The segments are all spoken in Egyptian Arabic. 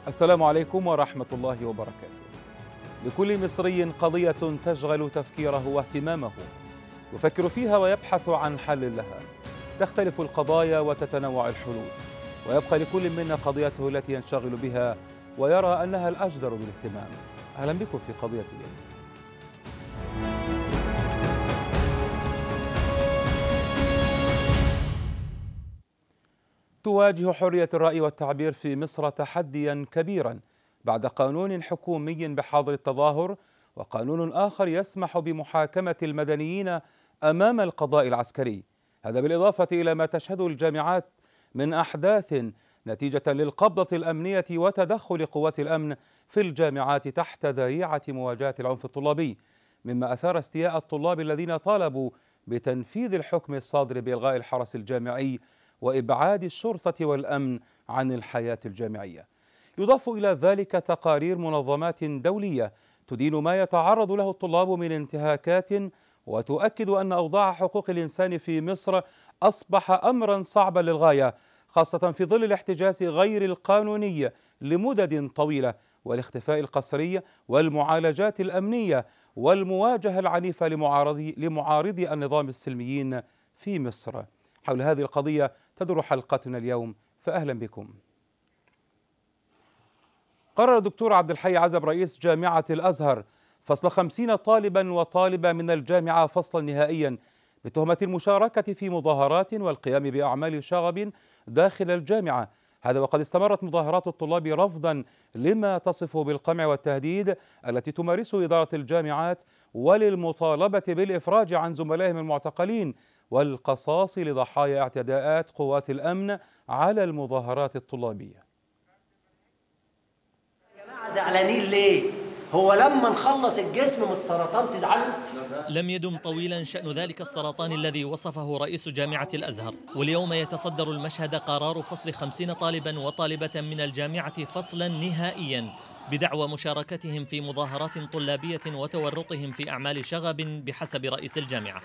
السلام عليكم ورحمة الله وبركاته. لكل مصري قضية تشغل تفكيره واهتمامه، يفكر فيها ويبحث عن حل لها. تختلف القضايا وتتنوع الحلول، ويبقى لكل منا قضيته التي ينشغل بها ويرى أنها الأجدر بالاهتمام. أهلا بكم في قضية اليوم. تواجه حرية الرأي والتعبير في مصر تحديا كبيرا بعد قانون حكومي بحظر التظاهر وقانون آخر يسمح بمحاكمة المدنيين أمام القضاء العسكري هذا بالإضافة إلى ما تشهده الجامعات من أحداث نتيجة للقبضة الأمنية وتدخل قوات الأمن في الجامعات تحت ذريعة مواجهة العنف الطلابي مما أثار استياء الطلاب الذين طالبوا بتنفيذ الحكم الصادر بإلغاء الحرس الجامعي وابعاد الشرطه والامن عن الحياه الجامعيه. يضاف الى ذلك تقارير منظمات دوليه تدين ما يتعرض له الطلاب من انتهاكات وتؤكد ان اوضاع حقوق الانسان في مصر اصبح امرا صعبا للغايه خاصه في ظل الاحتجاز غير القانوني لمدد طويله والاختفاء القسري والمعالجات الامنيه والمواجهه العنيفه لمعارضي لمعارضي النظام السلميين في مصر. حول هذه القضيه تدور حلقتنا اليوم فأهلا بكم قرر الدكتور عبد الحي عزب رئيس جامعة الأزهر فصل خمسين طالبا وطالبة من الجامعة فصلا نهائيا بتهمة المشاركة في مظاهرات والقيام بأعمال شغب داخل الجامعة هذا وقد استمرت مظاهرات الطلاب رفضا لما تصفه بالقمع والتهديد التي تمارسه إدارة الجامعات وللمطالبة بالإفراج عن زملائهم المعتقلين والقصاص لضحايا اعتداءات قوات الأمن على المظاهرات الطلابية يا جماعة زعلانين ليه؟ هو لما نخلص الجسم من السرطان تزعلوا؟ لم يدم طويلا شأن ذلك السرطان الذي وصفه رئيس جامعة الأزهر واليوم يتصدر المشهد قرار فصل خمسين طالبا وطالبة من الجامعة فصلا نهائيا بدعوى مشاركتهم في مظاهرات طلابية وتورطهم في أعمال شغب بحسب رئيس الجامعة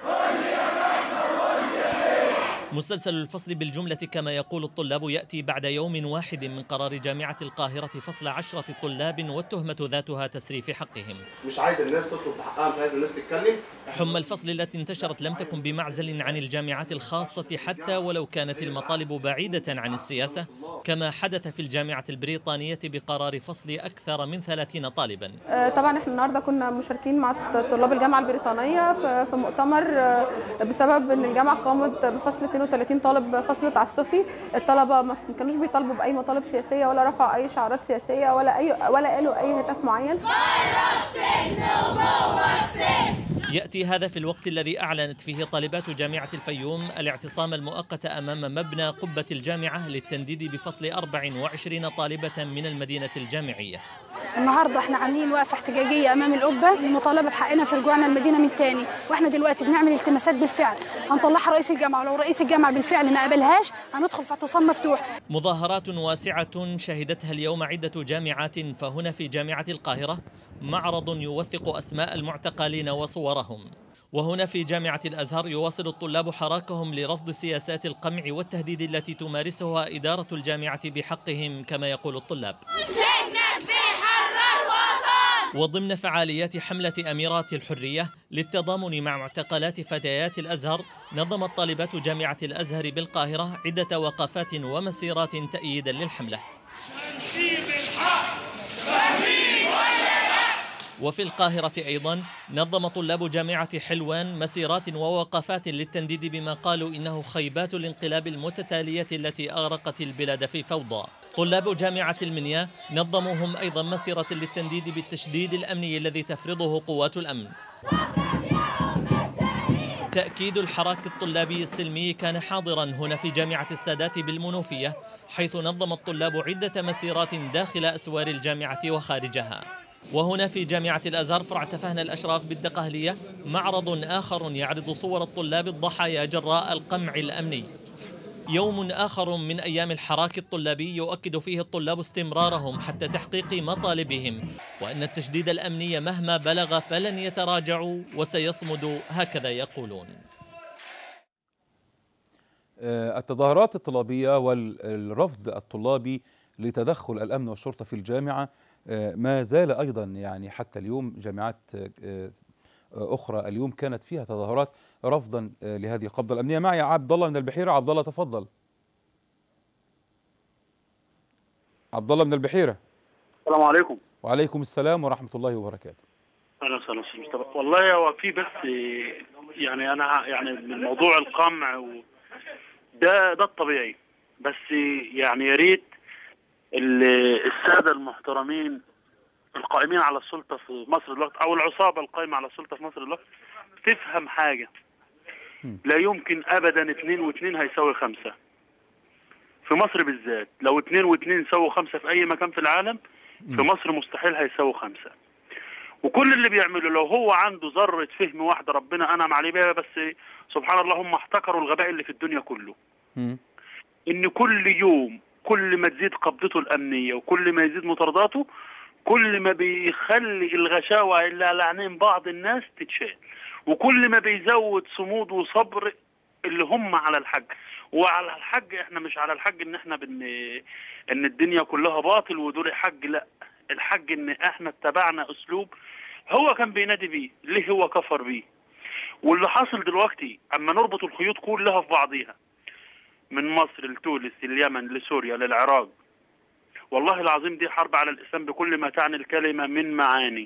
مسلسل الفصل بالجملة كما يقول الطلاب يأتي بعد يوم واحد من قرار جامعة القاهرة فصل عشرة طلاب والتهمة ذاتها تسريف حقهم مش عايز الناس تطلب حقها مش عايز الناس تتكلم حمى الفصل التي انتشرت لم تكن بمعزل عن الجامعات الخاصة حتى ولو كانت المطالب بعيدة عن السياسة كما حدث في الجامعة البريطانية بقرار فصل أكثر من ثلاثين طالبا طبعا احنا النهارده كنا مشاركين مع طلاب الجامعه البريطانيه في مؤتمر بسبب ان الجامعه قامت بفصل 32 طالب فصل تعسفي الطلبه ما كانوش بيطالبوا باي مطالب سياسيه ولا رفعوا اي شعارات سياسيه ولا اي ولا قالوا اي هتاف معين يأتي هذا في الوقت الذي أعلنت فيه طالبات جامعة الفيوم الاعتصام المؤقت أمام مبنى قبة الجامعة للتنديد بفصل 24 طالبة من المدينة الجامعية النهارده احنا عاملين وقفه احتجاجيه امام القبه للمطالبه بحقنا في رجوعنا المدينه من تاني واحنا دلوقتي بنعمل التماسات بالفعل هنطلعها رئيس الجامعه ولو رئيس الجامعه بالفعل ما قبلهاش هندخل في اعتصام مفتوح مظاهرات واسعة شهدتها اليوم عدة جامعات فهنا في جامعة القاهرة معرض يوثق أسماء المعتقلين وصورهم وهنا في جامعة الأزهر يواصل الطلاب حراكهم لرفض سياسات القمع والتهديد التي تمارسها إدارة الجامعة بحقهم كما يقول الطلاب سجنك بيحرر وطن وضمن فعاليات حملة أميرات الحرية للتضامن مع معتقلات فتيات الأزهر نظمت طالبات جامعة الأزهر بالقاهرة عدة وقفات ومسيرات تأييدا للحملة وفي القاهرة أيضا نظم طلاب جامعة حلوان مسيرات ووقفات للتنديد بما قالوا إنه خيبات الانقلاب المتتالية التي أغرقت البلاد في فوضى طلاب جامعة المنيا نظموا هم أيضا مسيرة للتنديد بالتشديد الأمني الذي تفرضه قوات الأمن تأكيد الحراك الطلابي السلمي كان حاضرا هنا في جامعة السادات بالمنوفية حيث نظم الطلاب عدة مسيرات داخل أسوار الجامعة وخارجها وهنا في جامعة الأزهر فرع تفهنا الأشراف بالدقهلية معرض آخر يعرض صور الطلاب الضحايا جراء القمع الأمني يوم آخر من أيام الحراك الطلابي يؤكد فيه الطلاب استمرارهم حتى تحقيق مطالبهم وأن التشديد الأمني مهما بلغ فلن يتراجعوا وسيصمدوا هكذا يقولون التظاهرات الطلابية والرفض الطلابي لتدخل الامن والشرطه في الجامعه آه، ما زال ايضا يعني حتى اليوم جامعات آه، اخرى اليوم كانت فيها تظاهرات رفضا آه، لهذه القبضه الامنيه معي عبد الله من البحيره عبد الله تفضل عبد الله من البحيره السلام عليكم وعليكم السلام ورحمه الله وبركاته اهلا وسهلا استاذ مصطفى والله هو في بس يعني انا يعني من موضوع القمع و ده ده الطبيعي بس يعني يا ريت ال- الساده المحترمين القائمين على السلطه في مصر دلوقتي او العصابه القائمه على السلطه في مصر دلوقتي تفهم حاجه لا يمكن ابدا اتنين واتنين هيساوي خمسه في مصر بالذات لو اتنين واتنين يساووا خمسه في اي مكان في العالم في مصر مستحيل هيساووا خمسه وكل اللي بيعمله لو هو عنده ذره فهم واحده ربنا انعم عليه بيها بس سبحان الله هم احتكروا الغباء اللي في الدنيا كله مم. ان كل يوم كل ما تزيد قبضته الامنيه وكل ما يزيد مطارداته كل ما بيخلي الغشاوه اللي على عينين بعض الناس تتشال وكل ما بيزود صمود وصبر اللي هم على الحج وعلى الحج احنا مش على الحج ان احنا بن ان الدنيا كلها باطل ودول حج لا الحج ان احنا اتبعنا اسلوب هو كان بينادي بيه ليه هو كفر بيه واللي حاصل دلوقتي اما نربط الخيوط كلها في بعضيها من مصر لتونس اليمن لسوريا للعراق والله العظيم دي حرب على الاسلام بكل ما تعني الكلمه من معاني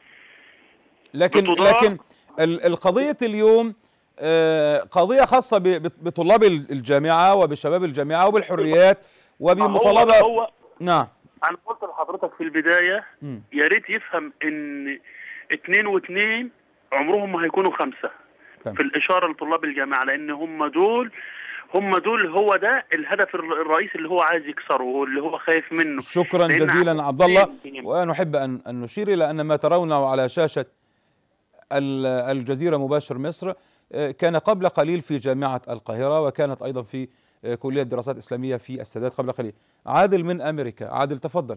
لكن بتضاع- لكن ال- القضيه اليوم آه، قضيه خاصه ب- بط- بطلاب ال- الجامعه وبشباب الجامعه وبالحريات وبمطالبه هو, هو نعم انا قلت لحضرتك في البدايه مم. يا ريت يفهم ان اتنين واتنين عمرهم ما هيكونوا خمسه تمام. في الاشاره لطلاب الجامعه لان هم دول هم دول هو ده الهدف الر- الرئيسي اللي هو عايز يكسره واللي هو خايف منه شكرا لأن جزيلا عدد عبد الله كتير ونحب ان ان نشير الى ان ما ترونه على شاشه ال- الجزيره مباشر مصر آه، كان قبل قليل في جامعه القاهره وكانت ايضا في آه، كليه دراسات اسلاميه في السادات قبل قليل عادل من امريكا عادل تفضل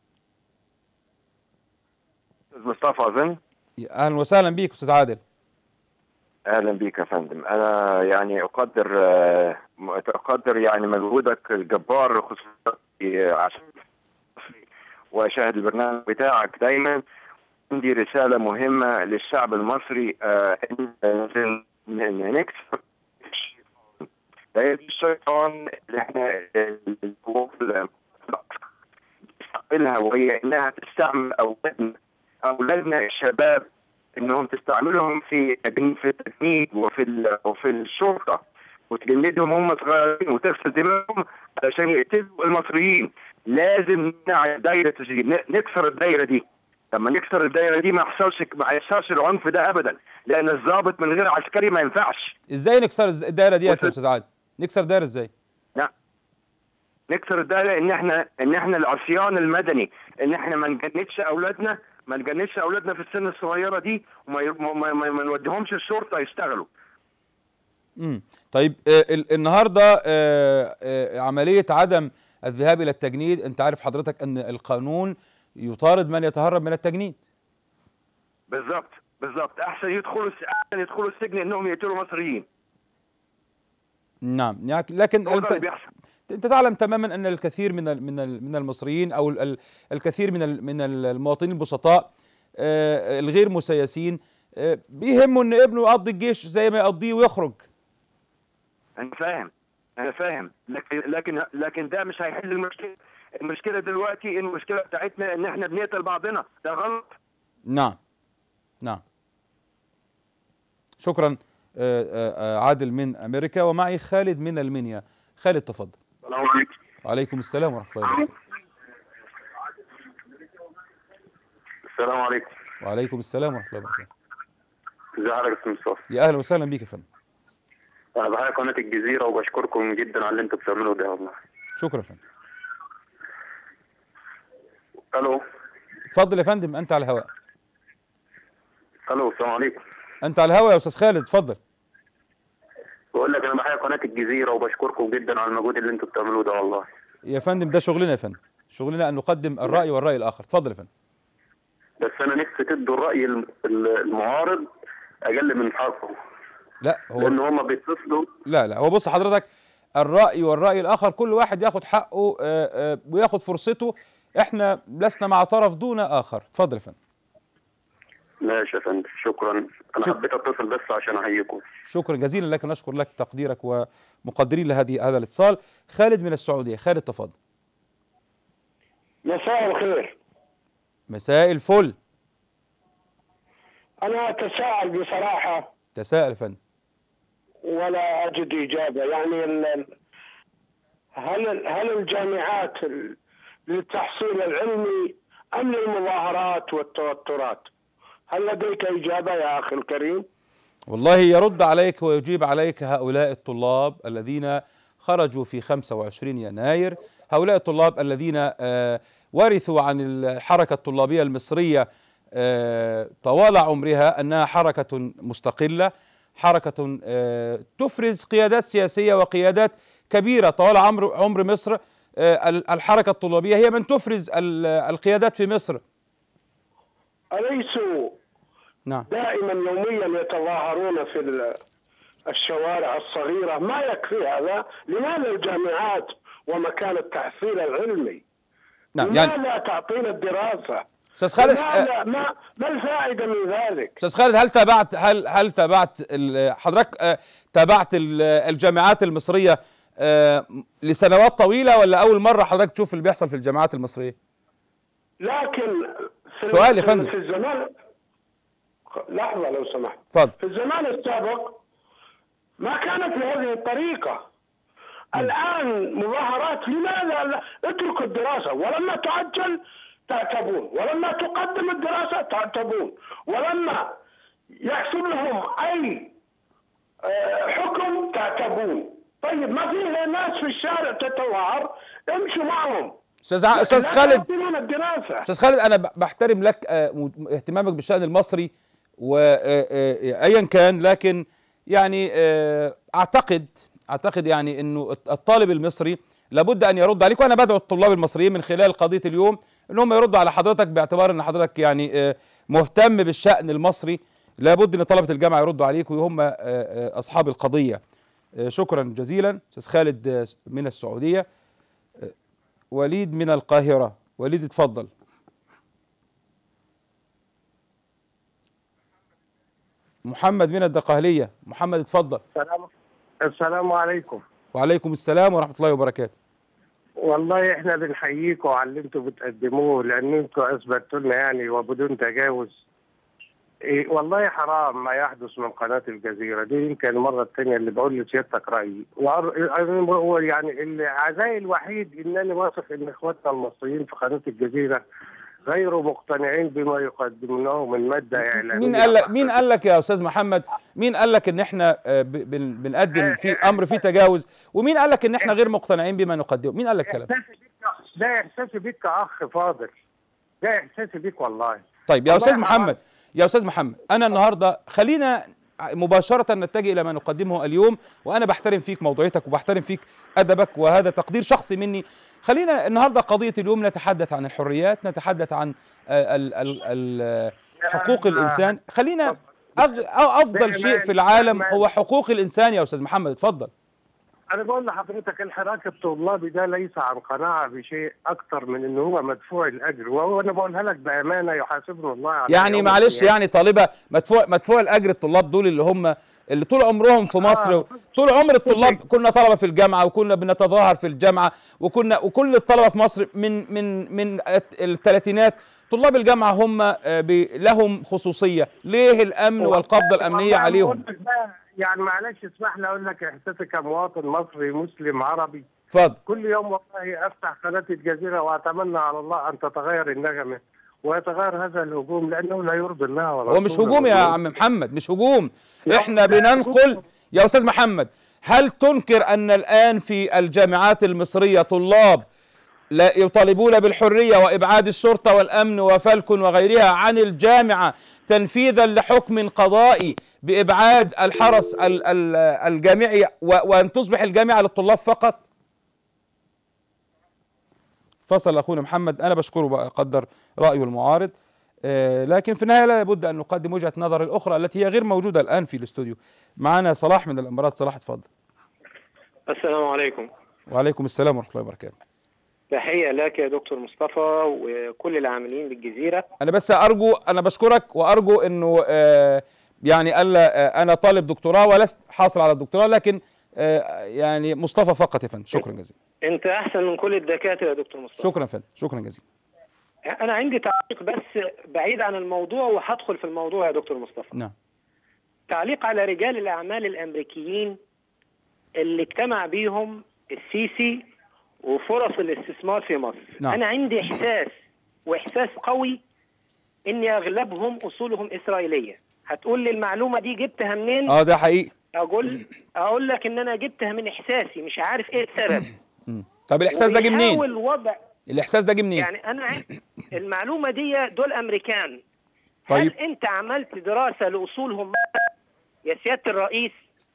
استاذ مصطفى اظن اهلا وسهلا بك استاذ عادل اهلا بك يا فندم انا يعني اقدر آه، م- اقدر يعني مجهودك الجبار خصوصا في- عشان واشاهد البرنامج بتاعك دايما عندي رساله مهمه للشعب المصري آه، ان إن- إن نكسر الشيطان. دايرة الشيطان اللي احنا القوات بنستقبلها وهي انها تستعمل اولادنا اولادنا الشباب انهم تستعملهم في تجنيد في التجنيد وفي ال- وفي الشرطه وتجندهم هم صغيرين وتغسل دماغهم علشان يقتلوا المصريين لازم نمنع الدايره دي ن- نكسر الدايره دي لما نكسر الدايره دي ما يحصلش ما يحصلش العنف ده ابدا لان الضابط من غير عسكري ما ينفعش ازاي نكسر الز- الدائره دي يا وصل- استاذ عادل نكسر دائره ازاي لا نكسر الدايره ان احنا ان احنا العصيان المدني ان احنا ما نجندش اولادنا ما نجندش اولادنا في السن الصغيره دي وما ي- ما, ما, ما, ما نوديهمش الشرطه يشتغلوا امم طيب آه ال- النهارده آه آه عمليه عدم الذهاب الى التجنيد انت عارف حضرتك ان القانون يطارد من يتهرب من التجنيد بالظبط بالظبط احسن يدخلوا الس- احسن يدخلوا السجن انهم يقتلوا مصريين نعم يعني لكن هو ده اللي انت بيحصل انت تعلم تماما ان الكثير من ال- من ال- من المصريين او ال- ال- الكثير من ال- من ال- المواطنين البسطاء آه، الغير مسيسين آه، بيهموا ان ابنه يقضي الجيش زي ما يقضيه ويخرج انا فاهم انا فاهم لكن لكن لكن ده مش هيحل المشكله المشكله دلوقتي المشكله بتاعتنا ان احنا بنقتل بعضنا ده غلط نعم نعم شكرا آه، آه، آه، عادل من امريكا ومعي خالد من المنيا خالد تفضل السلام عليكم وعليكم السلام ورحمه الله وبركاته السلام عليكم وعليكم السلام ورحمه الله وبركاته ازي حضرتك يا استاذ مصطفى يا اهلا وسهلا بك يا فندم انا بحيي قناه الجزيره وبشكركم جدا على اللي انتم بتعملوه ده والله شكرا يا فندم الو اتفضل يا فندم انت على الهواء الو السلام عليكم انت على الهواء يا استاذ خالد اتفضل بقول لك انا بحيي قناه الجزيره وبشكركم جدا على المجهود اللي انتم بتعملوه ده والله يا فندم ده شغلنا يا فندم شغلنا ان نقدم الراي والراي الاخر اتفضل يا فندم بس انا نفسي تدوا الراي الم- المعارض اقل من حقه لا هو لان هم بيتصلوا لا لا هو بص حضرتك الراي والراي الاخر كل واحد ياخد حقه آه، آه، وياخد فرصته احنا لسنا مع طرف دون اخر اتفضل يا فندم ماشي يا فندم شكرا انا شك- حبيت اتصل بس عشان احييكم شكرا جزيلا لك نشكر لك تقديرك ومقدرين لهذه هذا الاتصال خالد من السعوديه خالد تفضل مساء الخير مساء الفل أنا أتساءل بصراحة تساءل يا فندم ولا أجد إجابة يعني ال- هل هل الجامعات ال- للتحصيل العلمي أم للمظاهرات والتوترات؟ هل لديك إجابة يا أخي الكريم؟ والله يرد عليك ويجيب عليك هؤلاء الطلاب الذين خرجوا في 25 يناير هؤلاء الطلاب الذين آه، ورثوا عن الحركة الطلابية المصرية آه، طوال عمرها أنها حركة مستقلة حركة آه، تفرز قيادات سياسية وقيادات كبيرة طوال عمر عمر مصر آه، ال- الحركة الطلابية هي من تفرز ال- القيادات في مصر أليسوا نعم دائما يوميا يتظاهرون في ال- الشوارع الصغيرة ما يكفي هذا لماذا الجامعات ومكان التحصيل العلمي نعم يعني لماذا تعطينا الدراسة أستاذ خالد لماذا ما ما الفائدة من ذلك استاذ خالد هل تابعت هل هل تابعت ال- حضرتك آه، تابعت ال- الجامعات المصريه آه، لسنوات طويله ولا اول مره حضرتك تشوف اللي بيحصل في الجامعات المصريه؟ لكن في سؤال يا في- فندم. في الزمان لحظة لو سمحت اتفضل في الزمان السابق ما كانت بهذه الطريقة الآن مظاهرات لماذا لا اتركوا الدراسة ولما تعجل تعتبون ولما تقدم الدراسة تعتبون ولما يحسب لهم أي آه، حكم تعتبون طيب ما في ناس في الشارع تتظاهر امشوا معهم استاذ ع- استاذ لا خالد تعطلون الدراسة استاذ خالد انا ب- بحترم لك آه، م- اهتمامك بالشان المصري وايا كان لكن يعني آه، اعتقد اعتقد يعني انه الط- الطالب المصري لابد ان يرد عليك وانا بدعو الطلاب المصريين من خلال قضيه اليوم ان هم يردوا على حضرتك باعتبار ان حضرتك يعني آه، مهتم بالشان المصري لابد ان طلبه الجامعه يردوا عليك وهم آه، آه، اصحاب القضيه آه، شكرا جزيلا استاذ خالد آه، من السعوديه آه، وليد من القاهره وليد اتفضل محمد من الدقهلية محمد اتفضل السلام السلام عليكم وعليكم السلام ورحمة الله وبركاته والله احنا بنحييكم على اللي انتم بتقدموه لان انتم اثبتوا لنا يعني وبدون تجاوز إيه والله حرام ما يحدث من قناه الجزيره دي يمكن المره الثانيه اللي بقول لسيادتك رايي وأر- هو يعني العزاء الوحيد انني واثق ان اخواتنا المصريين في قناه الجزيره غير مقتنعين بما يقدمونه من ماده اعلاميه مين قال لك مين قال لك يا استاذ محمد مين قال لك ان احنا آه، ب- بن- بنقدم في امر فيه تجاوز ومين قال لك ان احنا غير مقتنعين بما نقدمه مين قال لك الكلام ده؟ احساسي بيك ده احساسي بيك كاخ فاضل ده احساسي بيك والله طيب يا والله استاذ حرام. محمد يا استاذ محمد انا النهارده خلينا مباشرة نتجه إلى ما نقدمه اليوم وأنا بحترم فيك موضوعيتك وبحترم فيك أدبك وهذا تقدير شخصي مني خلينا النهاردة قضية اليوم نتحدث عن الحريات نتحدث عن آه، ال ال ال حقوق الإنسان خلينا أغ- أفضل شيء في العالم هو حقوق الإنسان يا أستاذ محمد اتفضل انا بقول لحضرتك الحراك الطلابي ده ليس عن قناعه بشيء اكتر من ان هو مدفوع الاجر وهو انا بقولها لك بامانه يحاسبنا الله على يعني يوم معلش القيامة. يعني طالبة مدفوع مدفوع الأجر الطلاب دول اللي هم اللي طول عمرهم في مصر طول عمر الطلاب كنا طلبة في الجامعة وكنا بنتظاهر في الجامعة وكنا وكل الطلبة في مصر من من من الت- الثلاثينات طلاب الجامعة هم آه، بي- لهم خصوصية ليه الأمن والقبضة الأمنية والله عليهم بقول لك بقى، يعني معلش اسمح لي اقول لك احساسي كمواطن مصري مسلم عربي اتفضل كل يوم والله افتح قناه الجزيره واتمنى على الله ان تتغير النغمه ويتغير هذا الهجوم لانه لا يرضي الله ورسوله هو مش هجوم يا عم محمد مش هجوم احنا بننقل يا استاذ محمد هل تنكر ان الان في الجامعات المصريه طلاب لا يطالبون بالحريه وابعاد الشرطه والامن وفلكن وغيرها عن الجامعه تنفيذا لحكم قضائي بابعاد الحرس ال- ال- الجامعي و- وان تصبح الجامعه للطلاب فقط فصل اخونا محمد انا بشكره بقدر رايه المعارض آه، لكن في النهايه لا بد ان نقدم وجهه نظر الاخرى التي هي غير موجوده الان في الاستوديو معنا صلاح من الامارات صلاح اتفضل السلام عليكم وعليكم السلام ورحمه الله وبركاته تحية لك يا دكتور مصطفى وكل العاملين بالجزيرة انا بس ارجو انا بشكرك وارجو انه آه، يعني الا آه، انا طالب دكتوراه ولست حاصل على الدكتوراه لكن آه، يعني مصطفى فقط يا فندم شكرا جزيلا أنت أحسن من كل الدكاترة يا دكتور مصطفى شكرا يا فندم شكرا جزيلا أنا عندي تعليق بس بعيد عن الموضوع وهدخل في الموضوع يا دكتور مصطفى نعم تعليق على رجال الأعمال الأمريكيين اللي اجتمع بيهم السيسي وفرص الاستثمار في مصر نعم. أنا عندي إحساس وإحساس قوي إن أغلبهم أصولهم إسرائيلية هتقول لي المعلومة دي جبتها منين؟ اه ده حقيقي أقول أقول لك إن أنا جبتها من إحساسي مش عارف إيه السبب مم. طب الاحساس ده جه منين وبيحاول وضع الاحساس ده جه منين يعني أنا عن- المعلومة دي دول أمريكان طيب هل أنت عملت دراسة لأصولهم يا سيادة الرئيس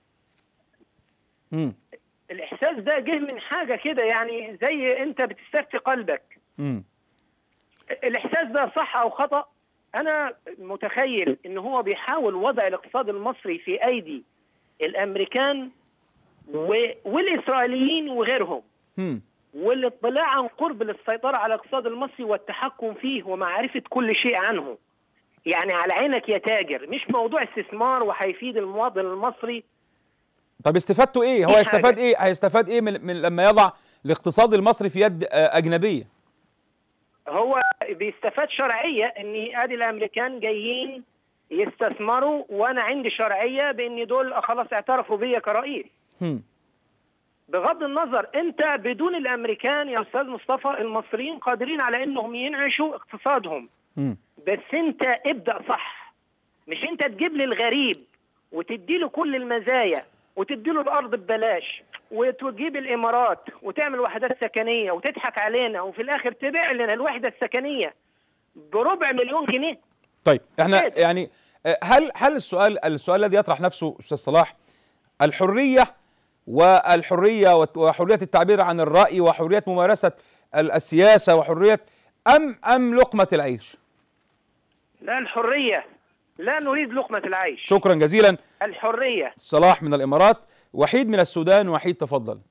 مم. الإحساس ده جه من حاجة كده يعني زي أنت بتستفتي قلبك مم. الإحساس ده صح أو خطأ أنا متخيل إن هو بيحاول وضع الاقتصاد المصري في أيدي الأمريكان و... والإسرائيليين وغيرهم مم. والاطلاع عن قرب للسيطرة على الاقتصاد المصري والتحكم فيه ومعرفة كل شيء عنه يعني على عينك يا تاجر مش موضوع استثمار وهيفيد المواطن المصري طب استفادته ايه هو في هيستفاد حاجة. ايه هيستفاد ايه من, من لما يضع الاقتصاد المصري في يد آه، اجنبيه هو بيستفاد شرعية ان ادي الامريكان جايين يستثمروا وانا عندي شرعية بان دول خلاص اعترفوا بيا كرئيس مم. بغض النظر انت بدون الامريكان يا استاذ مصطفى المصريين قادرين على انهم ينعشوا اقتصادهم مم. بس انت ابدا صح مش انت تجيب لي الغريب وتدي له كل المزايا وتدي له الارض ببلاش وتجيب الامارات وتعمل وحدات سكنيه وتضحك علينا وفي الاخر تبيع لنا الوحده السكنيه بربع مليون جنيه طيب احنا يعني آه، هل هل السؤال السؤال الذي يطرح نفسه استاذ صلاح الحريه والحريه وت- وحريه التعبير عن الراي وحريه ممارسه ال- السياسه وحريه ام ام لقمه العيش لا الحريه لا نريد لقمه العيش شكرا جزيلا الحريه صلاح من الامارات وحيد من السودان وحيد تفضل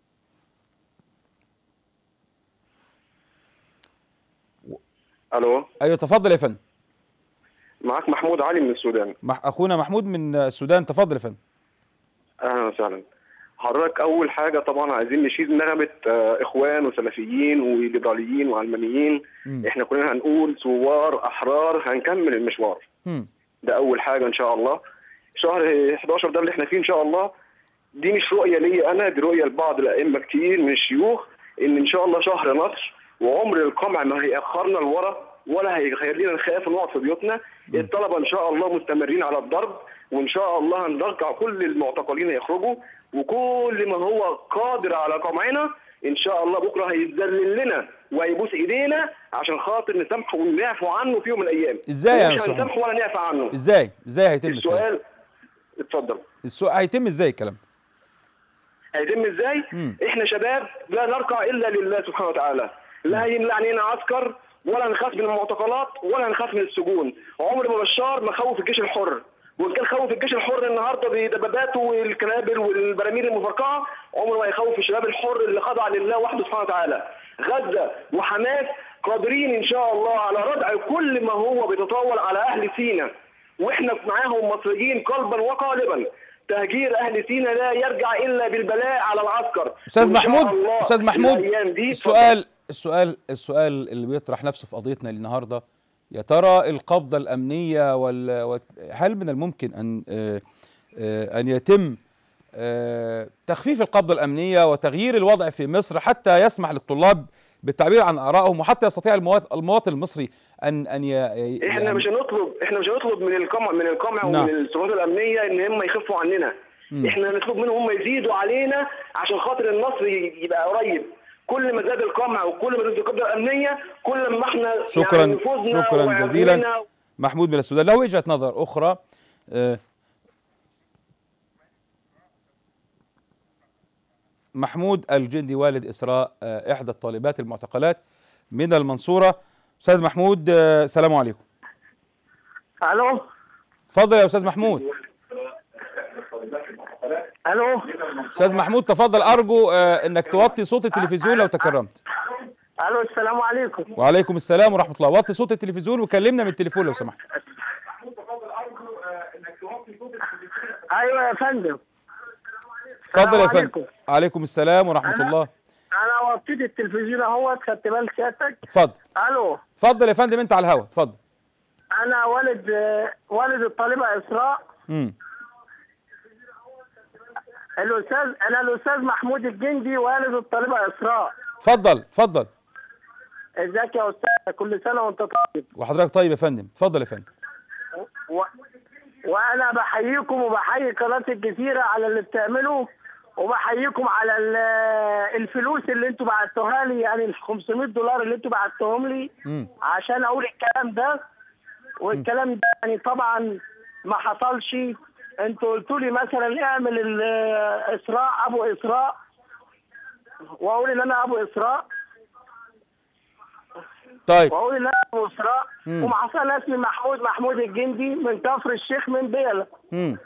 الو ايوه تفضل يا فندم معاك محمود علي من السودان مح- اخونا محمود من السودان تفضل يا فندم اهلا وسهلا حضرتك اول حاجه طبعا عايزين نشيل نغمه آه، اخوان وسلفيين وليبراليين وعلمانيين مم. احنا كلنا هنقول ثوار احرار هنكمل المشوار مم. ده اول حاجه ان شاء الله شهر 11 ده اللي احنا فيه ان شاء الله دي مش رؤيه ليا انا دي رؤيه لبعض الائمه كتير من الشيوخ ان ان شاء الله شهر نصر وعمر القمع ما هيأخرنا لورا ولا هيخلينا نخاف ونقعد في بيوتنا الطلبه ان شاء الله مستمرين على الضرب وان شاء الله هنرجع كل المعتقلين يخرجوا وكل ما هو قادر على قمعنا ان شاء الله بكره هيتذلل لنا وهيبوس ايدينا عشان خاطر نسامحه ونعفو عنه في يوم من الايام إزاي يا مش أستاذ هنسامحه ولا نعفو عنه ازاي ازاي هيتم الكلام السؤال اتفضل السؤال هيتم ازاي الكلام هيتم ازاي؟ مم. احنا شباب لا نركع الا لله سبحانه وتعالى لا هيملى علينا عسكر ولا نخاف من المعتقلات ولا نخاف من السجون عمر ما بشار ما خوف الجيش الحر وان كان خوف الجيش الحر النهارده بدباباته والكنابل والبراميل المفرقعه عمره ما يخوف الشباب الحر اللي خضع لله وحده سبحانه وتعالى غزه وحماس قادرين ان شاء الله على ردع كل ما هو بيتطاول على اهل سينا واحنا معاهم مصريين قلبا وقالبا تهجير اهل سينا لا يرجع الا بالبلاء على العسكر استاذ وإن شاء محمود الله استاذ محمود الأيام دي السؤال السؤال السؤال اللي بيطرح نفسه في قضيتنا النهارده يا ترى القبضه الامنيه وال وال- هل من الممكن ان آه، آه، ان يتم آه، تخفيف القبضه الامنيه وتغيير الوضع في مصر حتى يسمح للطلاب بالتعبير عن ارائهم وحتى يستطيع المواط- المواطن المصري ان ان ي- ي- احنا يعني- مش هنطلب احنا مش هنطلب من القمع من القمع نعم. ومن السلطات الامنيه ان هم يخفوا عننا مم. احنا هنطلب منهم هم يزيدوا علينا عشان خاطر النصر ي- يبقى قريب كل ما زاد القمع وكل ما زادت القبضه الامنيه كل ما احنا شكرا يعني نفوذنا شكرا وعرضنا جزيلا محمود من السودان له وجهه نظر اخرى آه، محمود الجندي والد اسراء آه، احدى الطالبات المعتقلات من المنصوره استاذ محمود آه، السلام عليكم الو اتفضل يا استاذ محمود الو استاذ محمود تفضل ارجو آه، انك توطي صوت التلفزيون لو تكرمت الو السلام عليكم وعليكم السلام ورحمه الله وطي صوت التلفزيون وكلمنا من التليفون لو سمحت ايوه يا فندم اتفضل يا السلام فندم عليكم السلام ورحمه أنا- الله انا وطيت التلفزيون اهوت خدت بال سيادتك اتفضل الو اتفضل يا فندم انت على الهوا اتفضل انا والد والد الطالبه اسراء امم الاستاذ انا الاستاذ محمود الجندي والد الطالبه اسراء اتفضل اتفضل ازيك يا استاذ كل سنه وانت طيب وحضرتك طيب يا فندم اتفضل يا فندم و... وانا بحييكم وبحيي قناه الجزيره على اللي بتعمله وبحييكم على ال- الفلوس اللي انتوا بعتوها لي يعني ال 500 دولار اللي انتوا بعتوهم لي مم. عشان اقول الكلام ده والكلام ده يعني طبعا ما حصلش انتوا قلتوا لي مثلا اعمل ال- اسراء ابو اسراء واقول ان انا ابو اسراء طيب واقول ان انا ابو اسراء مم. ومع انا اسمي محمود محمود الجندي من كفر الشيخ من بيلا امم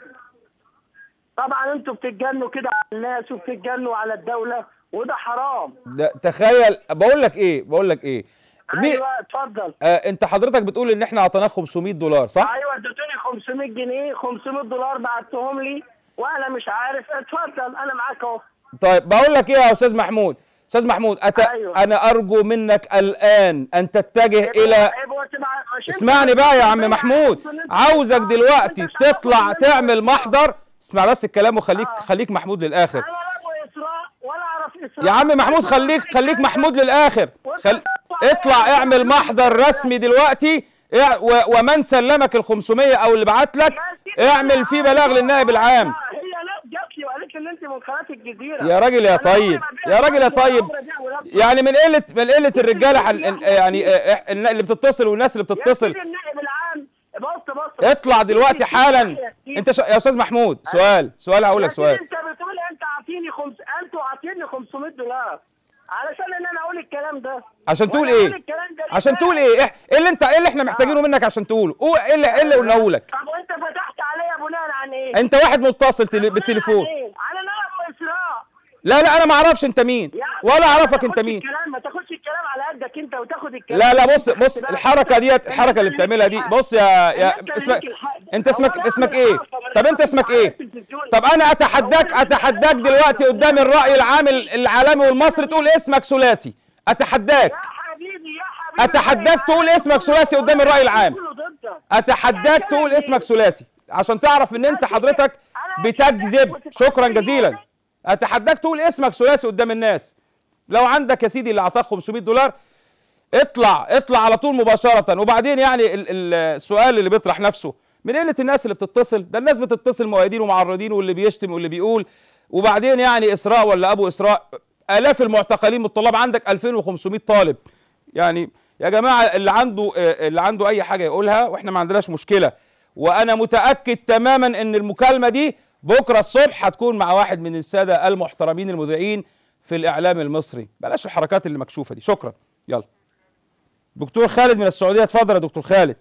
طبعا انتوا بتتجنوا كده على الناس وبتتجنوا على الدوله وده حرام ده تخيل بقول لك ايه بقول لك ايه مين- ايوه اتفضل آه انت حضرتك بتقول ان احنا اعطيناك 500 دولار صح ايوه اديتوني 500 جنيه 500 دولار بعتهم لي وانا مش عارف اتفضل انا معاك اهو طيب بقول لك ايه يا استاذ محمود استاذ محمود أت... أيوة. انا ارجو منك الان ان تتجه الى اسمعني بقى يا عم محمود عاوزك دلوقتي تطلع تعمل محضر اسمع بس الكلام وخليك خليك محمود للاخر ولا اعرف اسراء يا عم محمود خليك خليك محمود للاخر خل... اطلع اعمل محضر رسمي دلوقتي اع- و... ومن سلمك ال 500 او اللي بعت لك اعمل فيه بلاغ للنائب العام هي لا جات لي وقالت لي ان انت من قناه الجزيره يا راجل يا طيب يا راجل يا طيب يعني من قله من قله الرجاله حن... يعني آه، آه، اللي بتتصل والناس اللي بتتصل النائب العام بص بص اطلع دلوقتي حالا انت ش... يا استاذ محمود سؤال سؤال هقول لك سؤال انت بتقول انت اعطيني خمس انتوا عاطيني 500 دولار علشان ان انا اقول الكلام ده عشان تقول وأنا أقول ايه الكلام ده ليه عشان بقى؟ تقول ايه إيه- ايه اللي انت ايه اللي احنا محتاجينه منك عشان تقوله قول ايه اللي ايه اللي قلناه لك طب وانت فتحت عليا بناء عن ايه؟ انت واحد متصل تل... بالتليفون عن ايه؟ على انا ابو اسراء لا لا انا ما اعرفش انت مين ولا اعرفك انت مين الكلام ما تاخدش الكلام على قدك انت وتاخد الكلام لا لا بص بص الحركه ديت الحركه اللي بتعملها دي بص يا يا اسمك انت اسمك اسمك ايه طب انت اسمك ايه طب انا اتحداك اتحداك دلوقتي قدام الراي العام العالمي والمصري تقول اسمك ثلاثي اتحداك اتحداك تقول اسمك ثلاثي قدام الراي العام اتحداك تقول اسمك ثلاثي عشان تعرف ان انت حضرتك بتكذب شكرا جزيلا اتحداك تقول اسمك ثلاثي قدام الناس لو عندك يا سيدي اللي اعطاك 500 دولار اطلع اطلع على طول مباشرة وبعدين يعني ال- ال- السؤال اللي بيطرح نفسه من قلة الناس اللي بتتصل ده الناس بتتصل مؤيدين ومعرضين واللي بيشتم واللي بيقول وبعدين يعني اسراء ولا ابو اسراء الاف المعتقلين من الطلاب عندك 2500 طالب يعني يا جماعة اللي عنده آه، اللي عنده اي حاجة يقولها واحنا ما عندناش مشكلة وانا متأكد تماما ان المكالمة دي بكرة الصبح هتكون مع واحد من السادة المحترمين المذيعين في الاعلام المصري بلاش الحركات اللي مكشوفة دي شكرا يلا دكتور خالد من السعودية اتفضل يا دكتور خالد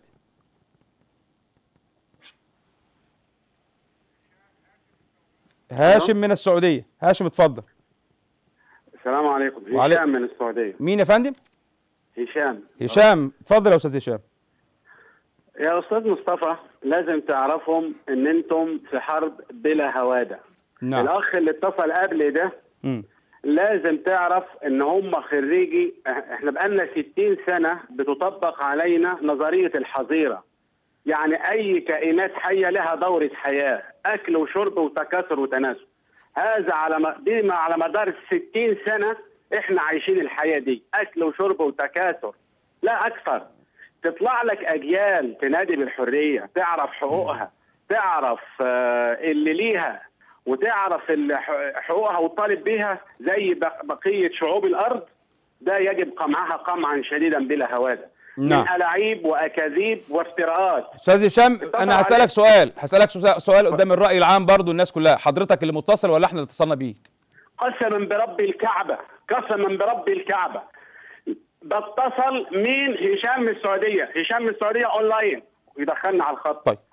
هاشم من السعودية هاشم اتفضل السلام عليكم وعلي- هشام من السعودية مين يا فندم هشام هشام اتفضل يا استاذ هشام يا أستاذ مصطفى لازم تعرفهم إن أنتم في حرب بلا هوادة نعم الأخ اللي اتصل قبل ده مم. لازم تعرف إن هم خريجي إحنا بقالنا 60 سنة بتطبق علينا نظرية الحظيرة يعني أي كائنات حية لها دورة حياة أكل وشرب وتكاثر وتناسل هذا على م... دي ما على مدار 60 سنة إحنا عايشين الحياة دي أكل وشرب وتكاثر لا أكثر تطلع لك أجيال تنادي بالحرية تعرف حقوقها تعرف آه، اللي ليها وتعرف اللي ح- حقوقها وتطالب بيها زي بق- بقية شعوب الأرض ده يجب قمعها قمعا شديدا بلا هوادة نعم. من ألاعيب وأكاذيب وافتراءات استاذ هشام انا عليك. هسالك سؤال هسالك سؤال- سؤال قدام الراي العام برضو الناس كلها حضرتك اللي متصل ولا احنا اللي اتصلنا بيك قسما برب الكعبة قسما برب الكعبة بتصل مين هشام من السعودية هشام من السعودية أونلاين ويدخلنا على الخط طيب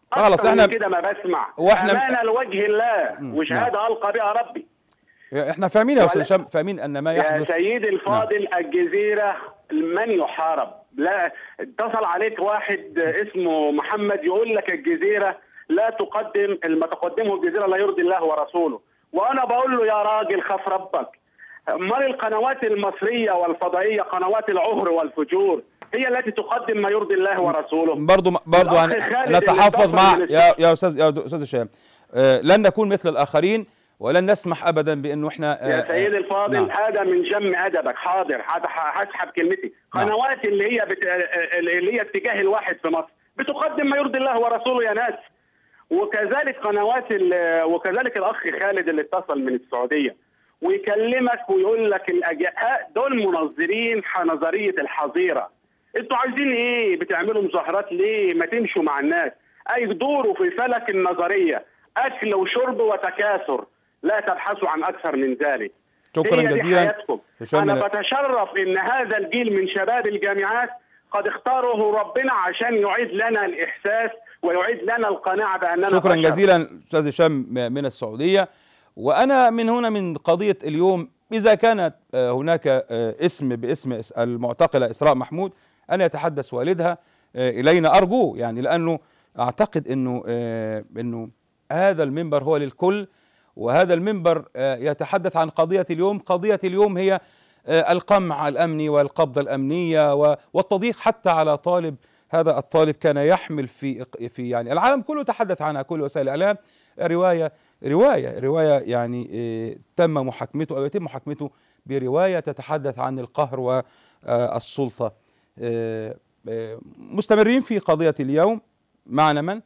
خلاص أكتر من احنا كده ما بسمع وإحنا- امانه لوجه الله مم. وشهاده القى بها ربي احنا فاهمين يا استاذ ولا- هشام فاهمين ان ما يا يحدث سيدي الفاضل الجزيرة من يحارب لا اتصل عليك واحد اسمه محمد يقول لك الجزيرة لا تقدم ما تقدمه الجزيرة لا يرضي الله ورسوله وأنا بقول له يا راجل خاف ربك امال القنوات المصرية والفضائية قنوات العهر والفجور هي التي تقدم ما يرضي الله ورسوله برضو برضو الأخ هن- خالد نتحفظ اللي مع اتصل من يا يا استاذ يا استاذ هشام آه، لن نكون مثل الاخرين ولن نسمح ابدا بانه احنا يا آه، سيدي آه، الفاضل نعم. هذا من جم ادبك حاضر هذا ه- هسحب كلمتي نعم. قنوات اللي هي بت... اللي هي اتجاه الواحد في مصر بتقدم ما يرضي الله ورسوله يا ناس وكذلك قنوات ال... وكذلك الاخ خالد اللي اتصل من السعوديه ويكلمك ويقول لك الاجهاء دول منظرين ح- نظريه الحظيره انتوا عايزين ايه بتعملوا مظاهرات ليه ما تمشوا مع الناس اي دوروا في فلك النظريه اكل وشرب وتكاثر لا تبحثوا عن اكثر من ذلك شكرا هي دي جزيلا حياتكم. هشام انا من- بتشرف ان هذا الجيل من شباب الجامعات قد اختاره ربنا عشان يعيد لنا الاحساس ويعيد لنا القناعه باننا شكرا بشر. جزيلا استاذ هشام من السعوديه وانا من هنا من قضيه اليوم اذا كانت آه، هناك آه، اسم باسم إس- المعتقله اسراء محمود ان يتحدث والدها آه، الينا ارجوه يعني لانه اعتقد انه آه، انه هذا المنبر هو للكل وهذا المنبر آه، يتحدث عن قضيه اليوم قضيه اليوم هي آه، القمع الامني والقبضه الامنيه و- والتضييق حتى على طالب هذا الطالب كان يحمل في في يعني العالم كله تحدث عنها كل وسائل الاعلام روايه روايه روايه يعني آه، تم محاكمته او يتم محاكمته بروايه تتحدث عن القهر والسلطه آه، آه، مستمرين في قضيه اليوم معنا من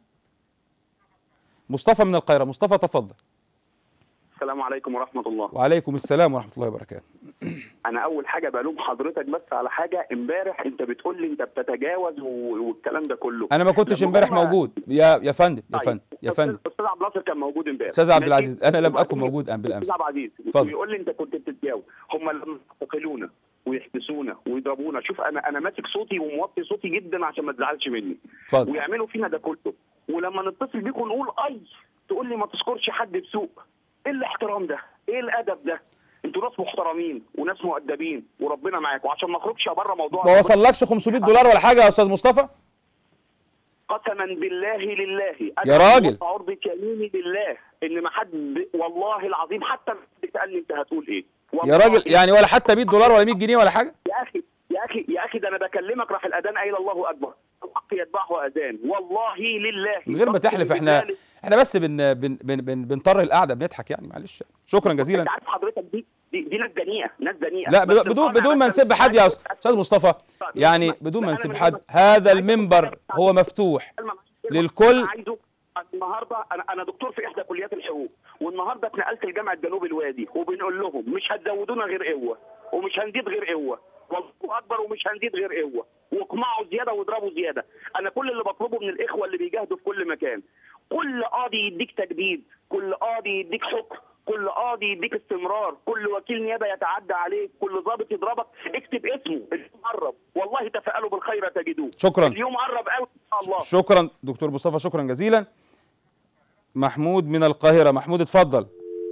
مصطفى من القاهره مصطفى تفضل السلام عليكم ورحمة الله وعليكم السلام ورحمه الله وبركاته أنا أول حاجة بلوم حضرتك بس على حاجة امبارح أنت بتقول لي أنت بتتجاوز و- والكلام ده كله انا ما كنتش لما امبارح هم- موجود يا يا فندم يا طيب. فندم يا فندم أستاذ عبد الناصر كان موجود امبارح استاذ عبد ماشي؟ العزيز انا لم وبعدين اكن موجود أم بالامس استاذ عبد العزيز اتفضل. ويقول لي انت كنت بتتجاوز هم لما يعتقلونا ويحبسونا ويضربونا شوف انا انا ماسك صوتي وموطي صوتي جدا عشان ما تزعلش مني اتفضل. ويعملوا فينا ده كله ولما نتصل بيكم نقول اي تقول لي ما تذكرش حد بسوء ايه الاحترام ده ايه الادب ده انتوا ناس محترمين وناس مؤدبين وربنا معاكم وعشان ما اخرجش بره موضوع ما وصلكش 500 دولار ولا حاجه يا استاذ مصطفى قسما بالله لله يا راجل. عرض يميني لله ان ما حد والله العظيم حتى ما حد سالني انت هتقول ايه يا والله راجل يعني ولا حتى 100 دولار ولا 100 جنيه ولا حاجه يا اخي يا اخي يا اخي ده انا بكلمك راح الاذان قايل الله اكبر الحق يتبعه اذان والله لله من غير ما تحلف احنا احنا بس بن بن بن بن بنطر القعده بنضحك يعني معلش شكرا جزيلا انت عارف حضرتك دي دي, دي ناس دنيئه ناس دنيئه لا بس بدون بدون القناعة بدون ما بس نسب حد يا استاذ مصطفى يعني بدون ما نسب حد هذا المنبر هو مفتوح للكل أنا عايزه النهارده انا انا دكتور في احدى كليات الحقوق والنهارده اتنقلت لجامعه جنوب الوادي وبنقول لهم مش هتزودونا غير قوه ومش هنزيد غير قوه والله اكبر ومش هنزيد غير قوه واقمعوا زياده واضربوا زياده انا كل اللي بطلبه من الاخوه اللي بيجاهدوا في كل مكان كل قاضي يديك تجديد كل قاضي يديك حكم كل قاضي يديك استمرار كل وكيل نيابه يتعدى عليك كل ضابط يضربك اكتب اسمه اليوم قرب والله تفائلوا بالخير تجدوه شكراً. اليوم قرب قوي ان شاء الله شكرا دكتور مصطفى شكرا جزيلا محمود من القاهره محمود اتفضل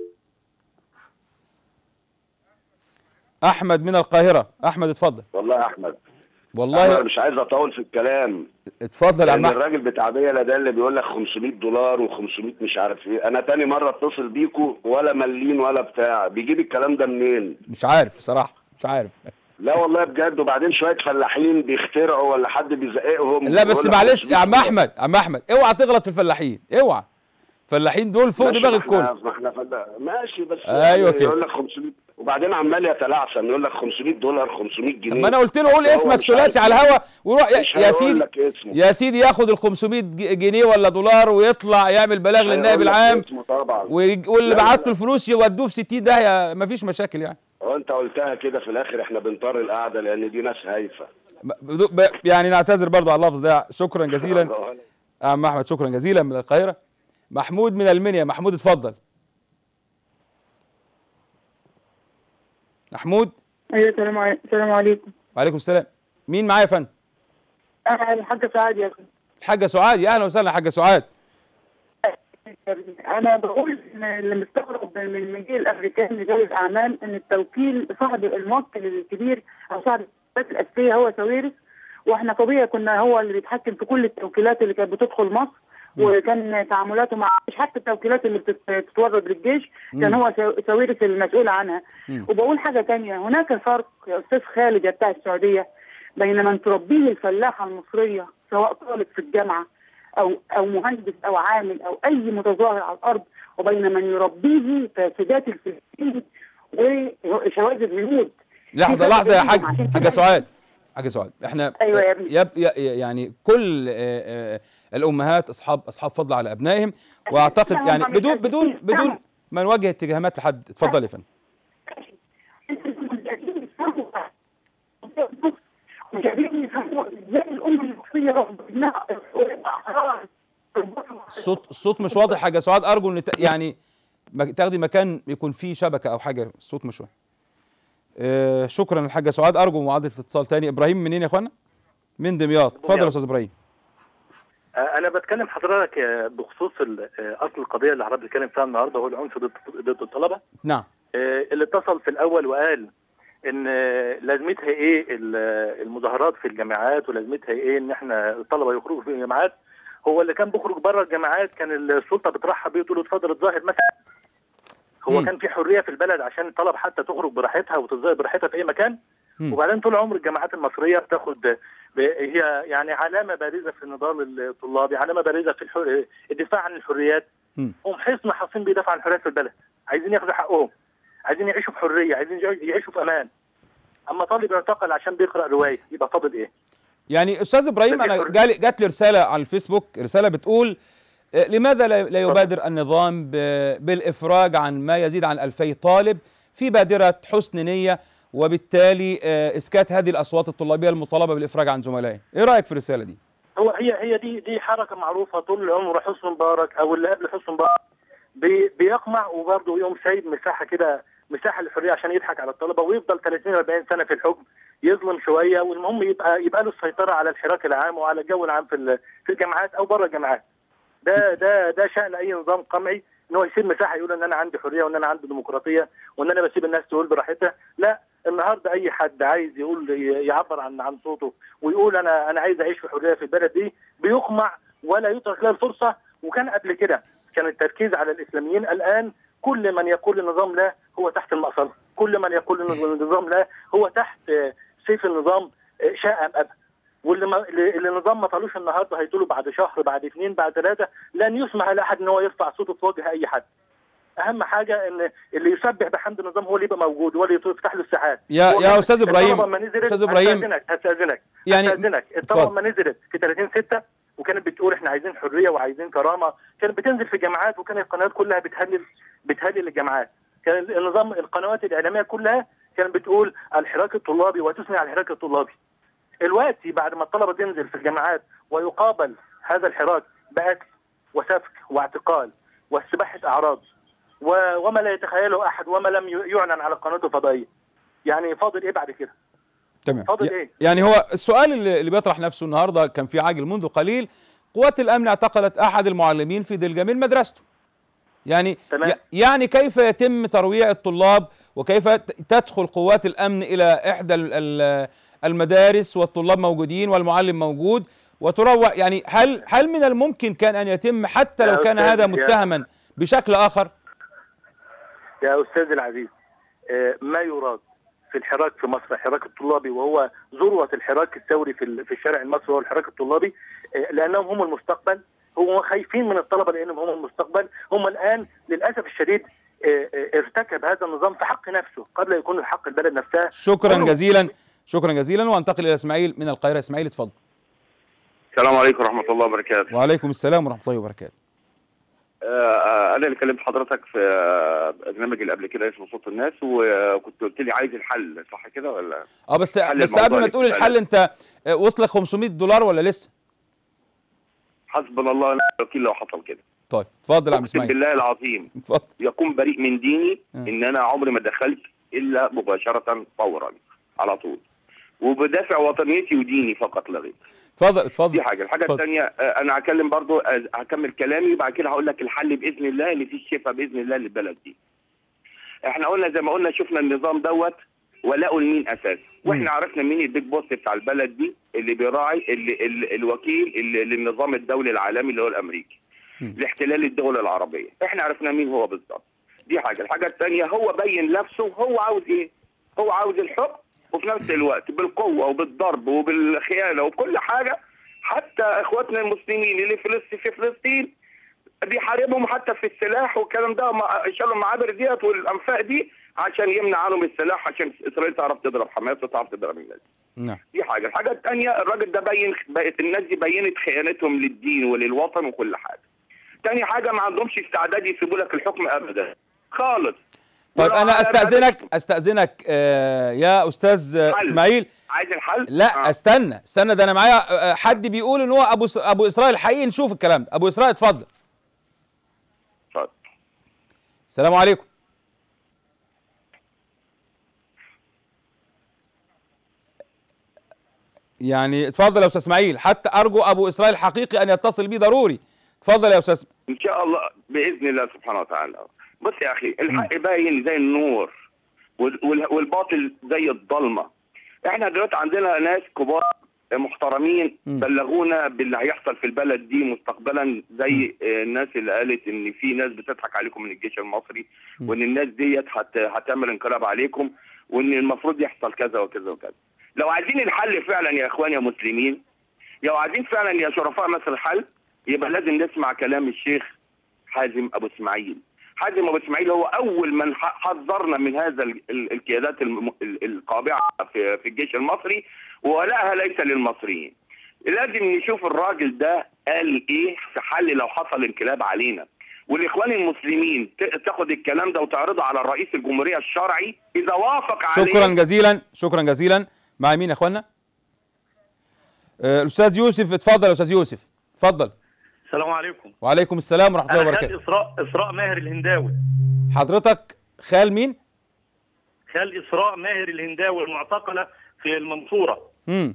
احمد من القاهره احمد اتفضل والله يا احمد والله انا مش عايز اطول في الكلام اتفضل يا عم لان أحمد. الراجل بتاع بيلا ده اللي بيقول لك 500 دولار و500 مش عارف ايه انا تاني مره اتصل بيكو ولا ملين ولا بتاع بيجيب الكلام ده منين مش عارف صراحه مش عارف لا والله بجد وبعدين شويه فلاحين بيخترعوا ولا حد بيزققهم لا بس يقول لك معلش 500 يا عم احمد عم احمد اوعى تغلط في الفلاحين اوعى الفلاحين دول فوق ماشي، دماغ ما احنا- الكل ما احنا فلا- ماشي بس أيوة كده. يقول لك 500 وبعدين عمال يتلعثم يقول لك 500 دولار 500 جنيه طب ما انا قلت له قول وهو اسمك مش عارف ثلاثي على الهوا وروح مش يا, يا هيقول سيدي لك اسمه. يا سيدي ياخد ال 500 ج- جنيه ولا دولار ويطلع يعمل بلاغ مش للنائب هيقول لك العام اسمه طبعا ويج- واللي لا، بعت لا. له الفلوس يودوه في 60 داهيه مفيش مشاكل يعني هو انت قلتها كده في الاخر احنا بنطر القعده لان دي ناس هايفه ب- بدو- ب- يعني نعتذر برضو على اللفظ ده شكرا جزيلا يا عم احمد شكرا جزيلا من القاهره محمود من المنيا محمود اتفضل محمود ايوه السلام عليكم السلام عليكم وعليكم السلام مين معايا يا فندم انا الحاجه سعاد يا اخي الحاجه سعاد يا اهلا وسهلا حاجه سعاد انا بقول ان اللي مستغرب من مجيء الامريكان لرجال الاعمال ان التوكيل صاحب الموكل الكبير او صاحب التوكيلات الاساسيه هو ساويرس واحنا طبيعي كنا هو اللي بيتحكم في كل التوكيلات اللي كانت بتدخل مصر وكان تعاملاته مع مش حتى التوكيلات اللي بتت- بتتورد للجيش كان مم. هو سا- ساويرس المسؤول عنها وبقول حاجه تانية هناك فرق يا استاذ خالد يا بتاع السعوديه بين من تربيه الفلاحه المصريه سواء طالب في الجامعه او او مهندس او عامل او اي متظاهر على الارض وبين من يربيه فاسدات الفلسطين وشواذ الهنود لحظه في فرق لحظه يا بينهم. حاج عشان حاجه كده سؤال حاجه سؤال احنا أيوة يا ابني. يب ي- يعني كل آه، آه، الامهات اصحاب اصحاب فضل على ابنائهم واعتقد هم يعني مش بدون عايزين بدون بدون يفهموا. ما نوجه اتجاهات لحد اتفضل يا فندم مش قادرين يفهموا ازاي الام المصريه رغم انها احرار الصوت الصوت مش واضح حاجه سعاد ارجو ان ت- يعني ما- تاخدي مكان يكون فيه شبكه او حاجه الصوت مش واضح آه شكرا الحاجه سعاد ارجو معادله اتصال تاني ابراهيم منين يا اخوانا من دمياط اتفضل يا استاذ ابراهيم آه، انا بتكلم حضرتك آه، بخصوص ال- آه، اصل القضيه اللي حضرتك بتتكلم فيها النهارده هو العنف ضد ضد الطلبه نعم آه، اللي اتصل في الاول وقال ان آه، لازمتها ايه ال- آه، المظاهرات في الجامعات ولازمتها ايه ان احنا الطلبه يخرجوا في الجامعات هو اللي كان بيخرج بره الجامعات كان السلطه بترحب بيه وتقول له اتفضل اتظاهر مثلا هو مم. كان في حريه في البلد عشان الطلبه حتى تخرج براحتها وتتظاهر براحتها في اي مكان مم. وبعدين طول عمر الجامعات المصريه بتاخد ب- هي يعني علامه بارزه في النضال الطلابي علامه بارزه في الحر... الدفاع عن الحريات مم. هم حصن حصين بيدافعوا عن الحريات في البلد عايزين ياخدوا حقهم عايزين يعيشوا بحريه عايزين يعيشوا في امان اما طالب يعتقل عشان بيقرا روايه يبقى فاضل ايه يعني استاذ ابراهيم انا جالي جات لي رساله على الفيسبوك رساله بتقول آه، لماذا لا لا يبادر النظام ب- بالافراج عن ما يزيد عن 2000 طالب في بادره حسن نيه وبالتالي آه، اسكات هذه الاصوات الطلابيه المطالبه بالافراج عن زملائهم ايه رايك في الرساله دي هو هي هي دي دي حركه معروفه طول عمره حسن مبارك او اللي قبل حسن مبارك بي بيقمع وبرضه يقوم سايب مساحه كده مساحه للحريه عشان يضحك على الطلبه ويفضل 30 40 سنه في الحكم يظلم شويه والمهم يبقى يبقى له السيطره على الحراك العام وعلى الجو العام في ال- في الجامعات او بره الجامعات ده ده ده شان اي نظام قمعي ان هو يسيب مساحه يقول ان انا عندي حريه وان انا عندي ديمقراطيه وان انا بسيب الناس تقول براحتها لا النهارده اي حد عايز يقول يعبر عن عن صوته ويقول انا انا عايز اعيش في حريه في البلد دي بيقمع ولا يترك له الفرصه وكان قبل كده كان التركيز على الاسلاميين الان كل من يقول النظام لا هو تحت المأصل كل من يقول النظام لا هو تحت آه، سيف النظام آه، شاء ام ابى واللي ما اللي اللي النظام ما طالوش النهارده هيطولوا بعد شهر بعد اثنين بعد ثلاثه لن يسمح لاحد ان هو يرفع صوته في وجه اي حد اهم حاجه ان اللي يسبح بحمد النظام هو اللي يبقى موجود هو اللي يفتح له الساحات يا- هو يا كان- أستاذ إبراهيم، الطلبة لما نزلت أستاذ إبراهيم، هستأذنك هستأذنك يعني- هستأذنك الطلبه اتفضل. لما نزلت في 30 6 وكانت بتقول احنا عايزين حريه وعايزين كرامه كانت بتنزل في الجامعات وكانت القنوات كلها بتهلل بتهلل الجامعات كان النظام القنوات الاعلاميه كلها كانت بتقول الحراك الطلابي وتثني على الحراك الطلابي دلوقتي بعد ما الطلبه تنزل في الجامعات ويقابل هذا الحراك بقتل وسفك واعتقال واستباحه اعراض و- وما لا يتخيله احد وما لم ي- يعلن على القناه الفضائيه يعني فاضل ايه بعد كده تمام فاضل ي- إيه؟ يعني هو السؤال اللي اللي بيطرح نفسه النهارده كان في عاجل منذ قليل قوات الامن اعتقلت احد المعلمين في دلجة من مدرسته يعني تمام. ي- يعني كيف يتم ترويع الطلاب وكيف ت- تدخل قوات الامن الى احدى ال- ال- المدارس والطلاب موجودين والمعلم موجود وتروع يعني هل هل من الممكن كان ان يتم حتى يا لو كان أستاذ، هذا يا- متهما بشكل اخر يا استاذ العزيز آه، ما يراد في الحراك في مصر الحراك الطلابي وهو ذروه الحراك الثوري في ال- في الشارع المصري وهو الحراك الطلابي آه، لانهم هم المستقبل هم خايفين من الطلبه لانهم هم المستقبل هم الان للاسف الشديد آه، آه، ارتكب هذا النظام في حق نفسه قبل يكون حق البلد نفسها شكرا كله- جزيلا شكرا جزيلا وانتقل الى اسماعيل من القاهره اسماعيل اتفضل السلام عليكم ورحمه الله وبركاته وعليكم السلام ورحمه الله وبركاته آه، انا اللي كلمت حضرتك في آه، برنامج اللي قبل كده اسمه صوت الناس وكنت قلت لي عايز الحل صح كده ولا اه بس حل بس الموضوع قبل ما اللي تقول في الحل انت آه، وصلك 500 دولار ولا لسه؟ حسبنا الله ونعم الوكيل لو حصل كده طيب اتفضل يا عم اقسم اسماعيل بالله العظيم اتفضل يكون بريء من ديني آه. ان انا عمري ما دخلت الا مباشره فورا على طول وبدافع وطنيتي وديني فقط لا غير اتفضل اتفضل دي حاجه الحاجه اتفضل. الثانيه انا هكلم برضو آه، هكمل كلامي وبعد كده هقول لك الحل باذن الله اللي فيه الشفاء باذن الله للبلد دي احنا قلنا زي ما قلنا شفنا النظام دوت ولاؤه لمين اساسا واحنا عرفنا مين البيج بوس بتاع البلد دي اللي بيراعي اللي اللي الوكيل اللي للنظام الدولي العالمي اللي هو الامريكي لاحتلال الدول العربيه احنا عرفنا مين هو بالظبط دي حاجه الحاجه الثانيه هو بين نفسه هو عاوز ايه هو عاوز الحكم وفي نفس الوقت بالقوه وبالضرب وبالخيانه وبكل حاجه حتى اخواتنا المسلمين اللي فلسطين في فلسطين بيحاربهم حتى في السلاح والكلام ده مع- شالوا المعابر ديت والانفاق دي عشان يمنع عنهم السلاح عشان اسرائيل تعرف تضرب حماس وتعرف تضرب الناس نعم دي حاجه الحاجه الثانيه الراجل ده بين بقت الناس دي بينت خيانتهم للدين وللوطن وكل حاجه تاني حاجه ما عندهمش استعداد يسيبوا لك الحكم ابدا خالص طيب ولو انا على استاذنك استاذنك آه، يا استاذ آه، حل. اسماعيل عايز الحل لا استنى استنى ده انا معايا آه، حد بيقول ان هو ابو س- ابو اسرائيل حقيقي نشوف الكلام ده ابو اسرائيل اتفضل اتفضل السلام عليكم يعني اتفضل يا استاذ اسماعيل حتى ارجو ابو اسرائيل حقيقي ان يتصل بي ضروري اتفضل يا استاذ ان شاء الله باذن الله سبحانه وتعالى بص يا اخي الحق باين زي النور وال- وال- والباطل زي الضلمه احنا دلوقتي عندنا ناس كبار محترمين بلغونا باللي هيحصل في البلد دي مستقبلا زي آه، الناس اللي قالت ان في ناس بتضحك عليكم من الجيش المصري وان الناس ديت هت... هتعمل انقلاب عليكم وان المفروض يحصل كذا وكذا وكذا لو عايزين الحل فعلا يا اخوان يا مسلمين لو عايزين فعلا يا شرفاء مصر الحل يبقى لازم نسمع كلام الشيخ حازم ابو اسماعيل حازم ابو اسماعيل هو اول من ح- حذرنا من هذا ال- ال- القيادات الم- ال- القابعه في في الجيش المصري وولاءها ليس للمصريين لازم نشوف الراجل ده قال ايه في حل لو حصل انقلاب علينا والاخوان المسلمين ت- تاخد الكلام ده وتعرضه على الرئيس الجمهوريه الشرعي اذا وافق عليه شكرا جزيلا شكرا جزيلا مع مين يا اخوانا آه، الاستاذ يوسف اتفضل يا استاذ يوسف اتفضل السلام عليكم وعليكم السلام ورحمه الله انا خال وبركاته اسراء اسراء ماهر الهنداوي حضرتك خال مين خال اسراء ماهر الهنداوي المعتقله في المنصوره امم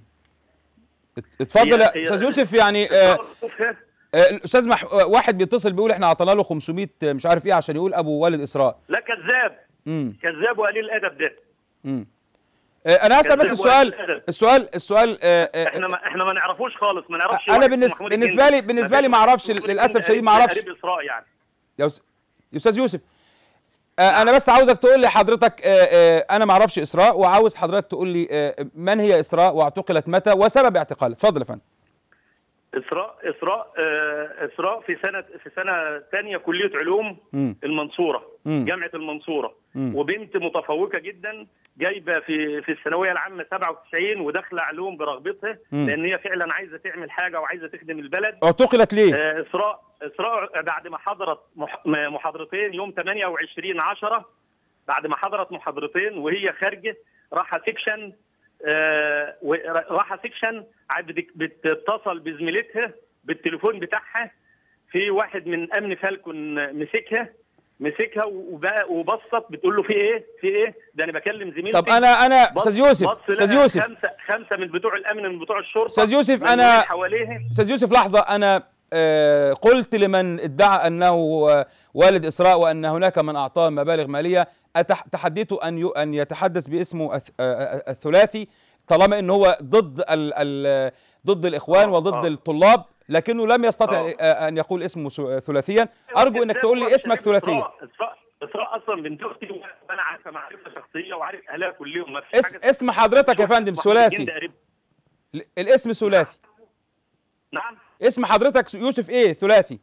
اتفضل هي- يا هي- استاذ يوسف يعني آه آه، الاستاذ مح... آه، واحد بيتصل بيقول احنا عطينا له 500 مش عارف ايه عشان يقول ابو والد اسراء لا كذاب امم كذاب وقليل الادب ده امم آه، انا هسال بس كذاب السؤال وقليل الأدب. السؤال السؤال آه، آه، احنا ما احنا ما نعرفوش خالص ما نعرفش انا واحد بالنسبه اسمه محمود بالنسبه الجندي. لي بالنسبه لي ما اعرفش للاسف الشديد ما اعرفش قريب اسراء يعني يا أس- يا استاذ يوسف آه، انا بس عاوزك تقول لي حضرتك آه، آه، انا ما اعرفش اسراء وعاوز حضرتك تقول لي آه، من هي اسراء واعتقلت متى وسبب اعتقالها اتفضل يا فندم اسراء اسراء آه، اسراء في سنه في سنه ثانيه كليه علوم مم. المنصوره مم. جامعه المنصوره مم. وبنت متفوقه جدا جايبه في في الثانويه العامه 97 وداخله علوم برغبتها مم. لان هي فعلا عايزه تعمل حاجه وعايزه تخدم البلد اعتقلت ليه؟ آه، اسراء اسراء بعد ما حضرت مح- م- محاضرتين يوم 28 10 بعد ما حضرت محاضرتين وهي خارجه راحه سكشن آه، و- راحه سكشن عاد بت- بتتصل بزميلتها بالتليفون بتاعها في واحد من امن فالكون مسكها مسكها وبقى وبصت بتقول له في ايه في ايه ده انا بكلم زميلتي طب أنا- أنا- بص- أستاذ يوسف، بص أستاذ لقى يوسف. خمسه خمسه من بتوع الامن من بتوع الشرطه استاذ يوسف ملمومين انا حواليها استاذ يوسف لحظه انا آه، قلت لمن ادعى انه آه، والد اسراء وان هناك من اعطاه مبالغ ماليه أتح- تحديت ان ي- ان يتحدث باسمه الث- آه، آه، الثلاثي طالما ان هو ضد ال ال ضد الاخوان وضد الطلاب لكنه لم يستطع آه، ان يقول اسمه ث- ثلاثيا ارجو انك تقول لي اسمك ثلاثيا اسراء اسراء اسراء اصلا بنت اختي وانا عارفه معرفه شخصيه وعارف اهلها كلهم ما فيش اس حاجه اسم حضرتك يا فندم محمود ثلاثي الجندي قريب. ال- الاسم ثلاثي نعم اسم حضرتك يوسف ايه ثلاثي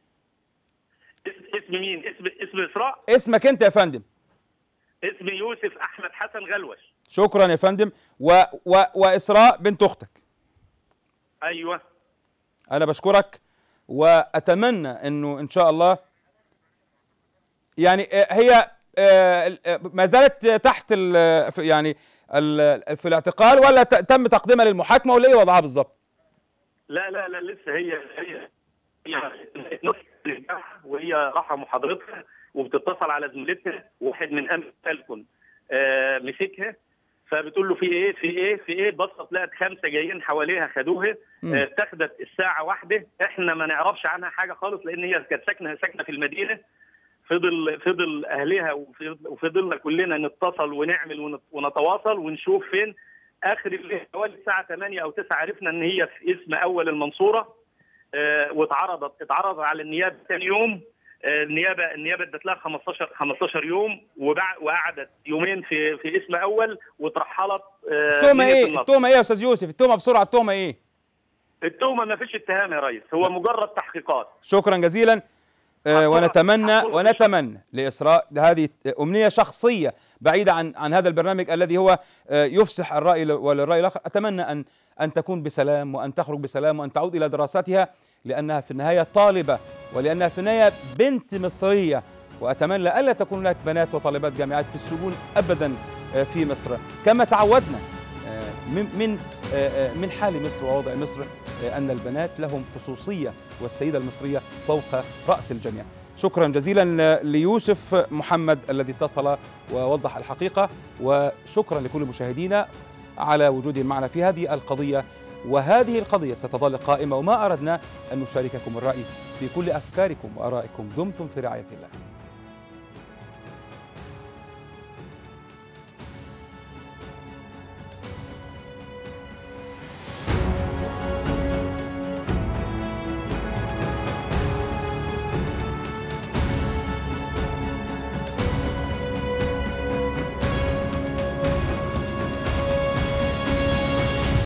اس- اسم مين اسم اسم اسراء اسمك انت يا فندم اسم يوسف احمد حسن غلوش شكرا يا فندم و و واسراء بنت اختك ايوه انا بشكرك واتمنى انه ان شاء الله يعني آه، هي آه، آه، ما زالت تحت ال- في- يعني ال- في الاعتقال ولا ت- تم تقديمها للمحاكمه ولا ايه وضعها بالظبط؟ لا لا لا لسه هي هي هي نص الجامعة وهي رايحه محاضرتها وبتتصل على زميلتها واحد من امن فالكون آه مسكها فبتقول له في ايه في ايه في ايه بصت لقت خمسه جايين حواليها خدوها مم. آه، اتخذت الساعه واحده احنا ما نعرفش عنها حاجه خالص لان هي كانت ساكنه ساكنه في المدينه فضل فضل اهلها وفض- وفضلنا كلنا نتصل ونعمل ونت- ونتواصل ونشوف فين اخر الليل حوالي الساعه 8 او 9 عرفنا ان هي في اسم اول المنصوره آه، واتعرضت اتعرض على النيابه ثاني يوم آه، النيابه النيابه ادت لها 15 15 يوم وبع- وقعدت يومين في في اسم اول وترحلت آه، التهمه مدينة ايه النصر. التهمه ايه يا استاذ يوسف التهمه بسرعه التهمه ايه التهمه ما فيش اتهام يا ريس هو مجرد تحقيقات شكرا جزيلا آه، ونتمنى ونتمنى لإسراء هذه أمنية شخصية بعيدة عن عن هذا البرنامج الذي هو آه، يفسح الرأي وللرأي الآخر أتمنى أن أن تكون بسلام وأن تخرج بسلام وأن تعود إلى دراستها لأنها في النهاية طالبة ولأنها في النهاية بنت مصرية وأتمنى ألا تكون هناك بنات وطالبات جامعات في السجون أبدا آه، في مصر كما تعودنا آه، من من آه، آه، من حال مصر ووضع مصر آه، أن البنات لهم خصوصية والسيدة المصرية فوق رأس الجميع شكرا جزيلا ليوسف محمد الذي اتصل ووضح الحقيقة وشكرا لكل مشاهدينا على وجودهم معنا في هذه القضية وهذه القضية ستظل قائمة وما أردنا أن نشارككم الرأي في كل أفكاركم وآرائكم دمتم في رعاية الله